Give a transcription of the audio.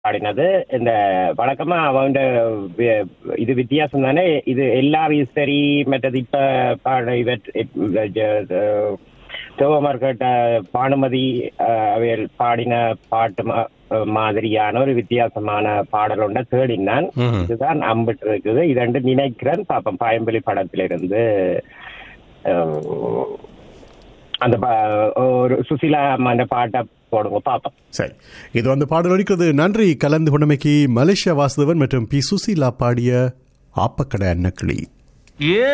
பாடினது இந்த வழக்கமா அவங்க வி- இது வித்தியாசம் தானே இது எல்லா சரி மற்றது இப்ப பாட இவற்ற தேவமார்கட்ட பானுமதி அஹ், அவையல் பாடின பாட்டு மா- மாதிரியான ஒரு வித்தியாசமான பாடல் ஒன்றை தேடினான் ம்ஹும். இதுதான் அம்பிட்டு இருக்குது இதண்டு நினைக்கிறேன் பாப்போம் பாயம்பலி படத்திலிருந்து அஹ், அந்த ப- ஒரு சுசிலா அந்த பாட்டை போடுங்க பாப்போம் சரி இது வந்து பாடல் ஒலிக்கிறது நன்றி கலந்து கொண்டமைக்கு மலேசியா வாசுதவன் மற்றும் பி சுசீலா பாடிய ஆப்பக்கடை அன்னக்கிளி